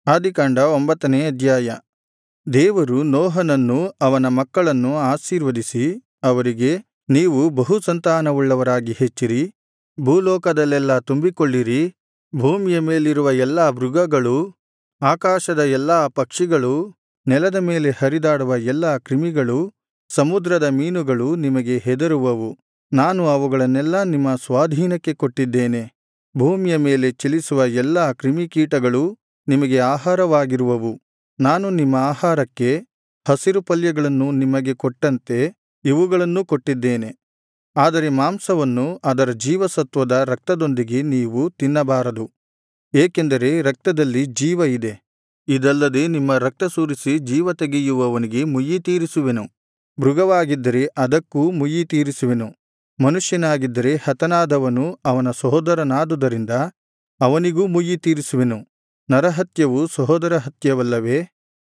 ಆದಿಕಾಂಡ ಒಂಬತ್ತನೇ ಅಧ್ಯಾಯ ದೇವರು ನೋಹನನ್ನೂ ಅವನ ಮಕ್ಕಳನ್ನೂ ಆಶೀರ್ವದಿಸಿ ಅವರಿಗೆ ನೀವು ಬಹುಸಂತಾನವುಳ್ಳವರಾಗಿ ಹೆಚ್ಚಿರಿ ಭೂಲೋಕದಲ್ಲೆಲ್ಲಾ ತುಂಬಿಕೊಳ್ಳಿರಿ ಭೂಮಿಯ ಮೇಲಿರುವ ಎಲ್ಲಾ ಮೃಗಗಳೂ ಆಕಾಶದ ಎಲ್ಲಾ ಪಕ್ಷಿಗಳೂ ನೆಲದ ಮೇಲೆ ಹರಿದಾಡುವ ಎಲ್ಲಾ ಕ್ರಿಮಿಗಳೂ ಸಮುದ್ರದ ಮೀನುಗಳೂ ನಿಮಗೆ ಹೆದರುವವು ನಾನು ಅವುಗಳನ್ನೆಲ್ಲಾ ನಿಮ್ಮ ಸ್ವಾಧೀನಕ್ಕೆ ಕೊಟ್ಟಿದ್ದೇನೆ ಭೂಮಿಯ ಮೇಲೆ ಚಲಿಸುವ ಎಲ್ಲಾ ಕ್ರಿಮಿಕೀಟಗಳೂ ನಿಮಗೆ ಆಹಾರವಾಗಿರುವವು ನಾನು ನಿಮ್ಮ ಆಹಾರಕ್ಕೆ ಹಸಿರು ಪಲ್ಯಗಳನ್ನು ನಿಮಗೆ ಕೊಟ್ಟಂತೆ ಇವುಗಳನ್ನೂ ಕೊಟ್ಟಿದ್ದೇನೆ ಆದರೆ ಮಾಂಸವನ್ನು ಅದರ ಜೀವಸತ್ವದ ರಕ್ತದೊಂದಿಗೆ ನೀವು ತಿನ್ನಬಾರದು ಏಕೆಂದರೆ ರಕ್ತದಲ್ಲಿ ಜೀವ ಇದೆ ಇದಲ್ಲದೆ ನಿಮ್ಮ ರಕ್ತ ಸುರಿಸಿ ಜೀವ ತೆಗೆಯುವವನಿಗೆ ಮುಯ್ಯಿತೀರಿಸುವೆನು ಮೃಗವಾಗಿದ್ದರೆ ಅದಕ್ಕೂ ಮುಯ್ಯಿತೀರಿಸುವೆನು ಮನುಷ್ಯನಾಗಿದ್ದರೆ ಹತನಾದವನು ಅವನ ಸಹೋದರನಾದುದರಿಂದ ಅವನಿಗೂ ಮುಯ್ಯಿತೀರಿಸುವೆನು ನರಹತ್ಯವು ಸಹೋದರ ಹತ್ಯವಲ್ಲವೇ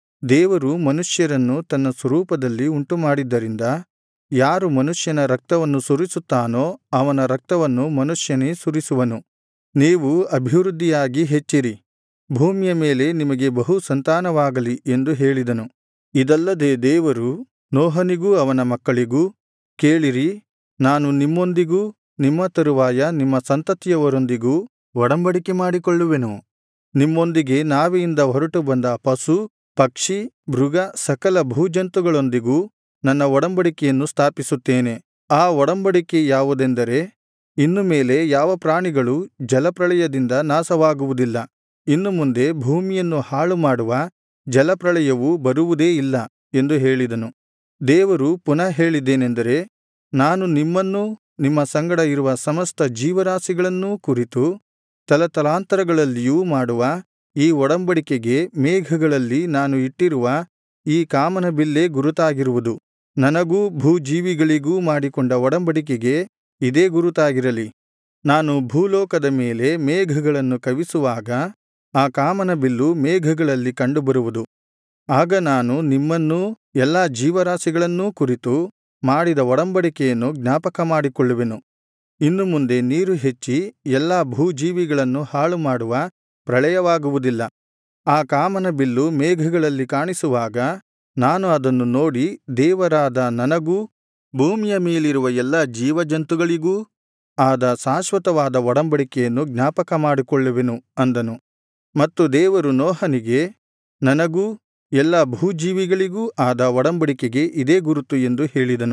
ದೇವರು ಮನುಷ್ಯರನ್ನು ತನ್ನ ಸ್ವರೂಪದಲ್ಲಿ ಉಂಟುಮಾಡಿದ್ದರಿಂದ ಯಾರು ಮನುಷ್ಯನ ರಕ್ತವನ್ನು ಸುರಿಸುತ್ತಾನೋ ಅವನ ರಕ್ತವನ್ನು ಮನುಷ್ಯನೇ ಸುರಿಸುವನು ನೀವು ಅಭಿವೃದ್ಧಿಯಾಗಿ ಹೆಚ್ಚಿರಿ ಭೂಮಿಯ ಮೇಲೆ ನಿಮಗೆ ಬಹು ಸಂತಾನವಾಗಲಿ ಎಂದು ಹೇಳಿದನು ಇದಲ್ಲದೆ ದೇವರು ನೋಹನಿಗೂ ಅವನ ಮಕ್ಕಳಿಗೂ ಕೇಳಿರಿ ನಾನು ನಿಮ್ಮೊಂದಿಗೂ ನಿಮ್ಮ ತರುವಾಯ ನಿಮ್ಮ ಸಂತತಿಯವರೊಂದಿಗೂ ಒಡಂಬಡಿಕೆ ಮಾಡಿಕೊಳ್ಳುವೆನು ನಿಮ್ಮೊಂದಿಗೆ ನಾವೆಯಿಂದ ಹೊರಟು ಬಂದ ಪಶು ಪಕ್ಷಿ ಮೃಗ ಸಕಲ ಭೂಜಂತುಗಳೊಂದಿಗೂ ನನ್ನ ಒಡಂಬಡಿಕೆಯನ್ನು ಸ್ಥಾಪಿಸುತ್ತೇನೆ ಆ ಒಡಂಬಡಿಕೆ ಯಾವುದೆಂದರೆ ಇನ್ನು ಮೇಲೆ ಯಾವ ಪ್ರಾಣಿಗಳೂ ಜಲಪ್ರಳಯದಿಂದ ನಾಶವಾಗುವುದಿಲ್ಲ ಇನ್ನು ಮುಂದೆ ಭೂಮಿಯನ್ನು ಹಾಳುಮಾಡುವ ಜಲಪ್ರಳಯವು ಬರುವುದೇ ಇಲ್ಲ ಎಂದು ಹೇಳಿದನು ದೇವರು ಪುನಃ ಹೇಳಿದ್ದೇನೆಂದರೆ ನಾನು ನಿಮ್ಮನ್ನೂ ನಿಮ್ಮ ಸಂಗಡ ಇರುವ ಸಮಸ್ತ ಜೀವರಾಶಿಗಳನ್ನೂ ಕುರಿತು ತಲತಲಾಂತರಗಳಲ್ಲಿಯೂ ಮಾಡುವ ಈ ಒಡಂಬಡಿಕೆಗೆ ಮೇಘಗಳಲ್ಲಿ ನಾನು ಇಟ್ಟಿರುವ ಈ ಕಾಮನಬಿಲ್ಲೇ ಗುರುತಾಗಿರುವುದು ನನಗೂ ಭೂಜೀವಿಗಳಿಗೂ ಮಾಡಿಕೊಂಡ ಒಡಂಬಡಿಕೆಗೆ ಇದೇ ಗುರುತಾಗಿರಲಿ ನಾನು ಭೂಲೋಕದ ಮೇಲೆ ಮೇಘಗಳನ್ನು ಕವಿಸುವಾಗ ಆ ಕಾಮನಬಿಲ್ಲು ಮೇಘಗಳಲ್ಲಿ ಕಂಡುಬರುವುದು ಆಗ ನಾನು ನಿಮ್ಮನ್ನೂ ಎಲ್ಲಾ ಜೀವರಾಶಿಗಳನ್ನೂ ಕುರಿತು ಮಾಡಿದ ಒಡಂಬಡಿಕೆಯನ್ನು ಜ್ಞಾಪಕಮಾಡಿಕೊಳ್ಳುವೆನು ಇನ್ನು ಮುಂದೆ ನೀರು ಹೆಚ್ಚಿ ಎಲ್ಲಾ ಭೂಜೀವಿಗಳನ್ನು ಹಾಳುಮಾಡುವ ಪ್ರಳಯವಾಗುವುದಿಲ್ಲ ಆ ಕಾಮನಬಿಲ್ಲು ಮೇಘಗಳಲ್ಲಿ ಕಾಣಿಸುವಾಗ ನಾನು ಅದನ್ನು ನೋಡಿ ದೇವರಾದ ನನಗೂ ಭೂಮಿಯ ಮೇಲಿರುವ ಎಲ್ಲಾ ಜೀವಜಂತುಗಳಿಗೂ ಆದ ಶಾಶ್ವತವಾದ ಒಡಂಬಡಿಕೆಯನ್ನು ಜ್ಞಾಪಕಮಾಡಿಕೊಳ್ಳುವೆನು ಅಂದನು ಮತ್ತು ದೇವರು ನೋಹನಿಗೆ ನನಗೂ ಎಲ್ಲಾ ಭೂಜೀವಿಗಳಿಗೂ ಆದ ಒಡಂಬಡಿಕೆಗೆ ಇದೇ ಗುರುತು ಎಂದು ಹೇಳಿದನು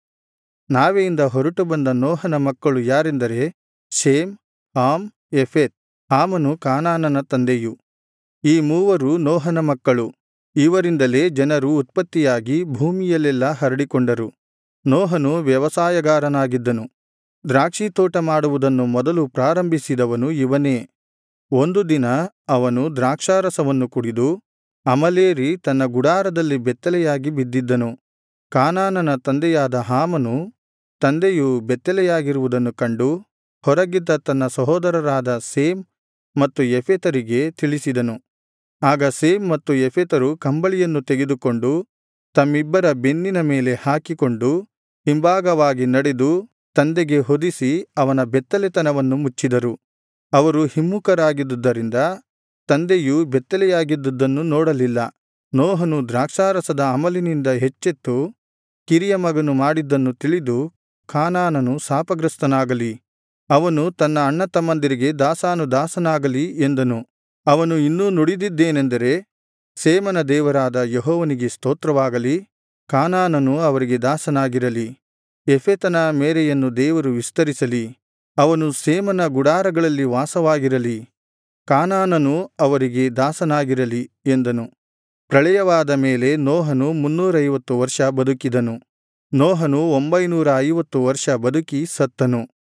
ನಾವೆಯಿಂದ ಹೊರಟು ಬಂದ ನೋಹನ ಮಕ್ಕಳು ಯಾರೆಂದರೆ ಶೇಮ್ ಹಾಮ್ ಯೆಫೆತ್ ಹಾಮನು ಕಾನಾನನ ತಂದೆಯು ಈ ಮೂವರು ನೋಹನ ಮಕ್ಕಳು ಇವರಿಂದಲೇ ಜನರು ಉತ್ಪತ್ತಿಯಾಗಿ ಭೂಮಿಯಲ್ಲೆಲ್ಲಾ ಹರಡಿಕೊಂಡರು ನೋಹನು ವ್ಯವಸಾಯಗಾರನಾಗಿದ್ದನು ದ್ರಾಕ್ಷಿತೋಟ ಮಾಡುವುದನ್ನು ಮೊದಲು ಪ್ರಾರಂಭಿಸಿದವನು ಇವನೇ ಒಂದು ದಿನ ಅವನು ದ್ರಾಕ್ಷಾರಸವನ್ನು ಕುಡಿದು ಅಮಲೇರಿ ತನ್ನ ಗುಡಾರದಲ್ಲಿ ಬೆತ್ತಲೆಯಾಗಿ ಬಿದ್ದಿದ್ದನು ಕಾನಾನನ ತಂದೆಯಾದ ಹಾಮನು ತಂದೆಯು ಬೆತ್ತಲೆಯಾಗಿರುವುದನ್ನು ಕಂಡು ಹೊರಗಿದ್ದ ತನ್ನ ಸಹೋದರರಾದ ಸೇಮ್ ಮತ್ತು ಯೆಫೆತರಿಗೆ ತಿಳಿಸಿದನು ಆಗ ಸೇಮ್ ಮತ್ತು ಯೆಫೆತರು ಕಂಬಳಿಯನ್ನು ತೆಗೆದುಕೊಂಡು ತಮ್ಮಿಬ್ಬರ ಬೆನ್ನಿನ ಮೇಲೆ ಹಾಕಿಕೊಂಡು ಹಿಂಭಾಗವಾಗಿ ನಡೆದು ತಂದೆಗೆ ಹೊದಿಸಿ ಅವನ ಬೆತ್ತಲೆತನವನ್ನು ಮುಚ್ಚಿದರು ಅವರು ಹಿಮ್ಮುಖರಾಗಿದ್ದುದರಿಂದ ತಂದೆಯು ಬೆತ್ತಲೆಯಾಗಿದ್ದುದನ್ನು ನೋಡಲಿಲ್ಲ ನೋಹನು ದ್ರಾಕ್ಷಾರಸದ ಅಮಲಿನಿಂದ ಎಚ್ಚೆತ್ತು ಕಿರಿಯ ಮಗನು ಮಾಡಿದ್ದನ್ನು ತಿಳಿದು ಕಾನಾನನು ಶಾಪಗ್ರಸ್ತನಾಗಲಿ ಅವನು ತನ್ನ ಅಣ್ಣತಮ್ಮಂದಿರಿಗೆ ದಾಸಾನುದಾಸನಾಗಲಿ ಎಂದನು ಅವನು ಇನ್ನೂ ನುಡಿದಿದ್ದೇನೆಂದರೆ ಸೇಮನ ದೇವರಾದ ಯೆಹೋವನಿಗೆ ಸ್ತೋತ್ರವಾಗಲಿ ಕಾನಾನನು ಅವರಿಗೆ ದಾಸನಾಗಿರಲಿ ಯೆಫೆತನ ಮೇರೆಯನ್ನು ದೇವರು ವಿಸ್ತರಿಸಲಿ ಅವನು ಸೇಮನ ಗುಡಾರಗಳಲ್ಲಿ ವಾಸವಾಗಿರಲಿ ಕಾನಾನನು ಅವರಿಗೆ ದಾಸನಾಗಿರಲಿ ಎಂದನು ಪ್ರಳಯವಾದ ಮೇಲೆ ನೋಹನು ಮುನ್ನೂರೈವತ್ತು ವರ್ಷ ಬದುಕಿದನು ನೋಹನು ಒಂಬೈನೂರ ಐವತ್ತು ವರ್ಷ ಬದುಕಿ ಸತ್ತನು